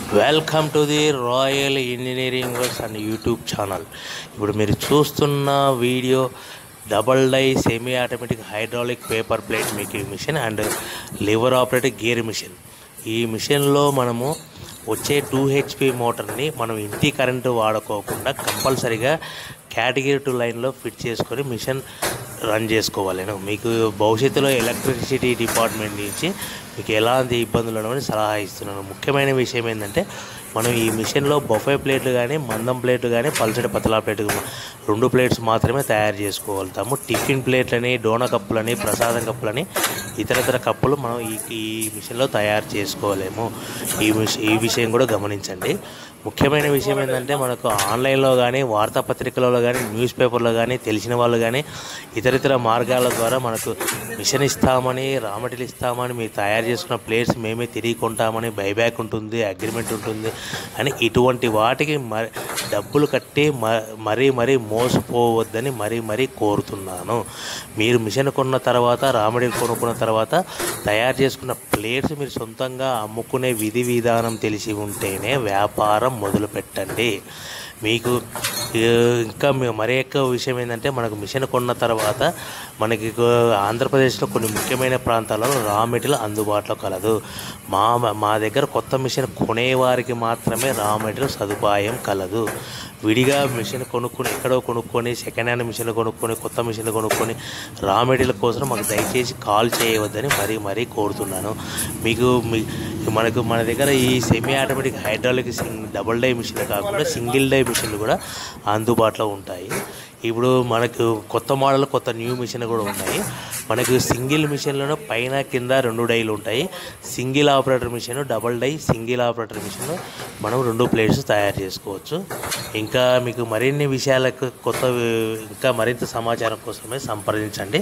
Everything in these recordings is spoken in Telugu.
welcome to the royal engineering works and YouTube channel ఇప్పుడు మీరు చూస్తున్న video double die semi automatic hydraulic paper plate making machine and lever operated gear machine ఈ మిషన్లో మనము వచ్చే టూ హెచ్పి మోటార్ని మనం ఇంటి కరెంటు వాడుకోకుండా కంపల్సరీగా కేటగిరీ టూ లైన్లో ఫిట్ చేసుకొని మిషన్ రన్ చేసుకోవాలి మీకు భవిష్యత్తులో ఎలక్ట్రిసిటీ డిపార్ట్మెంట్ నుంచి మీకు ఎలాంటి ఇబ్బందులు ఉండవని సలహా ఇస్తున్నాను ముఖ్యమైన విషయం ఏంటంటే మనం ఈ మిషన్లో బొఫే ప్లేట్లు కానీ మందం ప్లేట్లు కానీ పల్చడి పతలా ప్లేట్ రెండు ప్లేట్స్ మాత్రమే తయారు చేసుకోగలుగుతాము టిఫిన్ ప్లేట్లని డోనా కప్పులని ప్రసాదం కప్పులని ఇతరతర కప్పులు మనం ఈ ఈ మిషన్లో తయారు చేసుకోలేము ఈ విష ఈ విషయం కూడా గమనించండి ముఖ్యమైన విషయం ఏంటంటే మనకు ఆన్లైన్లో కానీ వార్తాపత్రికలలో కానీ న్యూస్ పేపర్లో కానీ తెలిసిన వాళ్ళు కానీ ఇతరితర మార్గాల ద్వారా మనకు మిషన్ ఇస్తామని రా మెటీరియల్ ఇస్తామని మీరు తయారు చేసుకున్న ప్లేట్స్ మేమే తిరిగి కొంటామని బైబ్యాక్ ఉంటుంది అగ్రిమెంట్ ఉంటుంది అని ఇటువంటి వాటికి మరి డబ్బులు కట్టి మ- మరీ మరీ మోసపోవద్దని మరీ మరీ కోరుతున్నాను మీరు మిషన్ కొన్న తర్వాత రా మెటీరియల్ కొనుక్కున్న తర్వాత తయారు చేసుకున్న ప్లేట్స్ మీరు సొంతంగా అమ్ముకునే విధి విధానం తెలిసి ఉంటేనే వ్యాపారం మొదలు పెట్టండి మీకు ఏ, ఇంకా మీ- మరీ ఎక్కువ విషయం ఏంటంటే మనకు మిషన్ కొన్న తర్వాత మనకి గో- ఆంధ్రప్రదేశ్లో కొన్ని ముఖ్యమైన ప్రాంతాలలో రా మెటీరియల్ అందుబాటులో కలదు మా మా దగ్గర కొత్త మిషన్ కొనేవారికి మాత్రమే రా మెటీరియల్ సదుపాయం కలదు విడిగా మిషన్ కొనుక్కొని ఎక్కడో కొనుక్కొని సెకండ్ హ్యాండ్ మిషన్ కొనుక్కొని కొత్త మిషన్ కొనుక్కొని రా మెటీరియల్ కోసం మాకు దయచేసి కాల్ చేయవద్దని మరీ మరీ కోరుతున్నాను మీకు మీ మనకు మన దగ్గర ఈ సెమీ ఆటోమేటిక్ హైడ్రాలిక్ సింగ్ డబుల్ డై మిషన్ కాకుండా సింగిల్ డై మిషన్లు కూడా అందుబాటులో ఉంటాయి ఇప్పుడు మనకు కొత్త మోడల్ కొత్త న్యూ మిషన్ కూడా ఉన్నాయి మనకు సింగిల్ మిషన్లోనే పైన కింద రెండు డైలు ఉంటాయి single operator machine double die single operator machine మనం రెండు ప్లేట్స్ తయారు చేసుకోవచ్చు ఇంకా మీకు మరిన్ని విషయాలకు కొత్త ఇంకా మరింత సమాచారం కోసమే సంప్రదించండి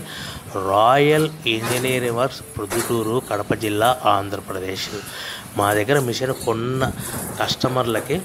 royal engineering works Proddatur Kadapa జిల్లా ఆంధ్రప్రదేశ్ మా దగ్గర మిషన్ కొన్న కస్టమర్లకి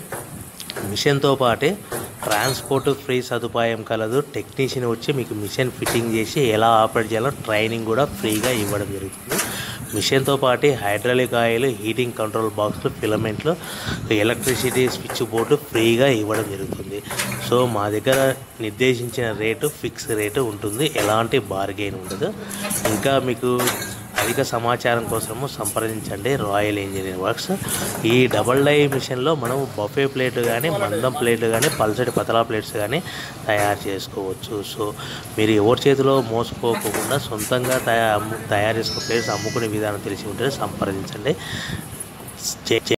మిషన్తో పాటే ట్రాన్స్పోర్ట్ ఫ్రీ సదుపాయం కలదు టెక్నీషియన్ వచ్చి మీకు మిషన్ ఫిట్టింగ్ చేసి ఎలా ఆపరేట్ చేయాలో ట్రైనింగ్ కూడా ఫ్రీగా ఇవ్వడం జరుగుతుంది మిషన్తో పాటు హైడ్రాలిక్ ఆయిల్ హీటింగ్ కంట్రోల్ బాక్స్లు ఫిలమెంట్లు ఎలక్ట్రిసిటీ స్విచ్ బోర్డు ఫ్రీగా ఇవ్వడం జరుగుతుంది సో మా దగ్గర నిర్దేశించిన రేటు ఫిక్స్ రేటు ఉంటుంది ఎలాంటి బార్గెయిన్ ఉండదు ఇంకా మీకు అధిక సమాచారం కోసము సంప్రదించండి రాయల్ ఇంజనీరింగ్ వర్క్స్ ఈ డబల్ డై మిషన్లో మనం బఫే ప్లేట్ కానీ మందం ప్లేట్ కానీ పల్సటి పతలా ప్లేట్స్ కానీ తయారు చేసుకోవచ్చు సో మీరు ఎవరి చేతిలో మోసపోకుండా సొంతంగా తయా అమ్ము- తయారు చేసుకున్న ప్లేట్స్ అమ్ముకునే విధానం తెలిసి ఉంటే సంప్రదించండి జై- జై